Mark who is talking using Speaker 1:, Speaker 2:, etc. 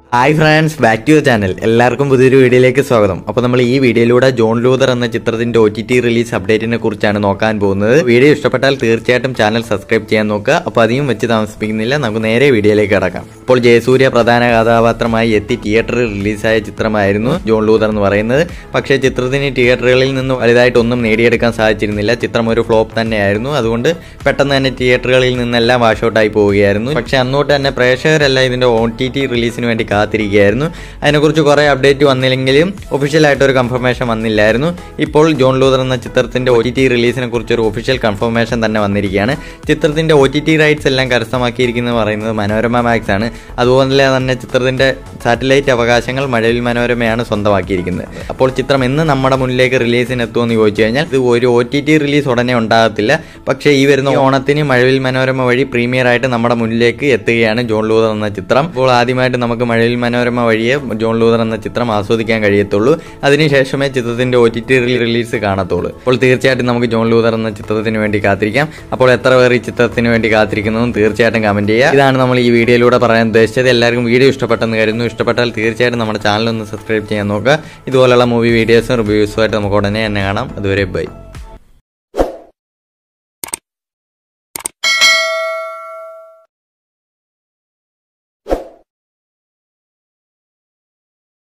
Speaker 1: hi friends back to channel എല്ലാവർക്കും പുതിയൊരു വീഡിയോയിലേക്ക് സ്വാഗതം അപ്പോൾ നമ്മൾ ഈ വീഡിയോയിലൂടെ ജോൺ ലൂതർ എന്ന ചിത്രത്തിന്റെ ഒ ടി ടി റിലീസ് അപ്ഡേറ്റിനെ കുറിച്ചാണ് നോക്കാൻ പോകുന്നത് വീഡിയോ ഇഷ്ടപ്പെട്ടാൽ തീർച്ചയായിട്ടും ചാനൽ സബ്സ്ക്രൈബ് ചെയ്യാൻ നോക്കുക അപ്പോൾ അധികം വെച്ച് താമസിപ്പിക്കുന്നില്ല നമുക്ക് നേരെ വീഡിയോയിലേക്ക് കടക്കാം അപ്പോൾ ജയസൂര്യ പ്രധാന കഥാപാത്രമായി എത്തി തിയേറ്ററിൽ റിലീസായ ചിത്രമായിരുന്നു ജോൺ ലൂതർ എന്ന് പറയുന്നത് പക്ഷേ ചിത്രത്തിന് തിയേറ്ററുകളിൽ നിന്ന് വലുതായിട്ടൊന്നും നേടിയെടുക്കാൻ സാധിച്ചിരുന്നില്ല ചിത്രം ഒരു ഫ്ലോപ്പ് തന്നെയായിരുന്നു അതുകൊണ്ട് പെട്ടെന്ന് തന്നെ തിയേറ്ററുകളിൽ നിന്നെല്ലാം വാഷ് ഔട്ടായി പോവുകയായിരുന്നു പക്ഷേ അന്നോട്ട് തന്നെ പ്രേക്ഷകരെല്ലാം ഇതിന്റെ ഒ ടി ടി റിലീസിന് വേണ്ടി കാത്തിരിക്കുകയായിരുന്നു അതിനെക്കുറിച്ച് കുറേ അപ്ഡേറ്റ് വന്നില്ലെങ്കിലും ഒഫീഷ്യലായിട്ട് ഒരു കൺഫർമേഷൻ വന്നില്ലായിരുന്നു ഇപ്പോൾ ജോൺ ലൂതർ എന്ന ചിത്രത്തിന്റെ ഒ ടി ടി റിലീസിനെ കുറിച്ച് ഒരു ഒഫീഷ്യൽ കൺഫർമേഷൻ തന്നെ വന്നിരിക്കുകയാണ് ചിത്രത്തിന്റെ ഒ ടി ടി റൈറ്റ്സ് എല്ലാം കരസ്ഥമാക്കിയിരിക്കുന്നത് പറയുന്നത് മനോരമ മാക്സ് ആണ് അതുപോലെ തന്നെ ചിത്രത്തിന്റെ സാറ്റലൈറ്റ് അവകാശങ്ങൾ മഴവിൽ മനോരമയാണ് സ്വന്തമാക്കിയിരിക്കുന്നത് അപ്പോൾ ചിത്രം എന്ന് നമ്മുടെ മുന്നിലേക്ക് റിലീസിന് എത്തുമെന്ന് ചോദിച്ചു കഴിഞ്ഞാൽ ഇത് ഒരു ഒ ടി ടി റിലീസ് ഉടനെ ഉണ്ടാകത്തില്ല പക്ഷേ ഈ വരുന്ന ഓണത്തിന് മഴവിൽ മനോരമ വഴി പ്രീമിയർ ആയിട്ട് നമ്മുടെ മുന്നിലേക്ക് എത്തുകയാണ് ജോൺ ലൂതർ എന്ന ചിത്രം അപ്പോൾ ആദ്യമായിട്ട് നമുക്ക് മഴവിൽ മനോരമ വഴിയെ ജോൺ ലൂതർ എന്ന ചിത്രം ആസ്വദിക്കാൻ കഴിയത്തുള്ളൂ അതിനുശേഷമേ ചിത്രത്തിന്റെ ഒ ടി ടി റിലീസ് കാണത്തുള്ളൂ അപ്പോൾ തീർച്ചയായിട്ടും നമുക്ക് ജോൺ ലൂതർ എന്ന ചിത്രത്തിന് വേണ്ടി കാത്തിരിക്കാം അപ്പോൾ എത്ര പേർ ഈ ചിത്രത്തിന് വേണ്ടി കാത്തിരിക്കുന്നതും തീർച്ചയായിട്ടും കമന്റ് ചെയ്യുക ഇതാണ് നമ്മൾ ഈ വീഡിയോയിലൂടെ പറയാൻ ഉദ്ദേശിച്ചത് എല്ലാവർക്കും വീഡിയോ ഇഷ്ടപ്പെട്ടെന്ന് കരുതുന്നു ഇഷ്ടപ്പെട്ടാൽ തീർച്ചയായിട്ടും നമ്മുടെ ചാനൽ ഒന്ന് സബ്സ്ക്രൈബ് ചെയ്യാൻ നോക്കുക ഇതുപോലുള്ള മൂവി വീഡിയോസും റിവ്യൂസുമായിട്ട് നമുക്ക് ഉടനെ തന്നെ കാണാം അതുവരെ ബൈ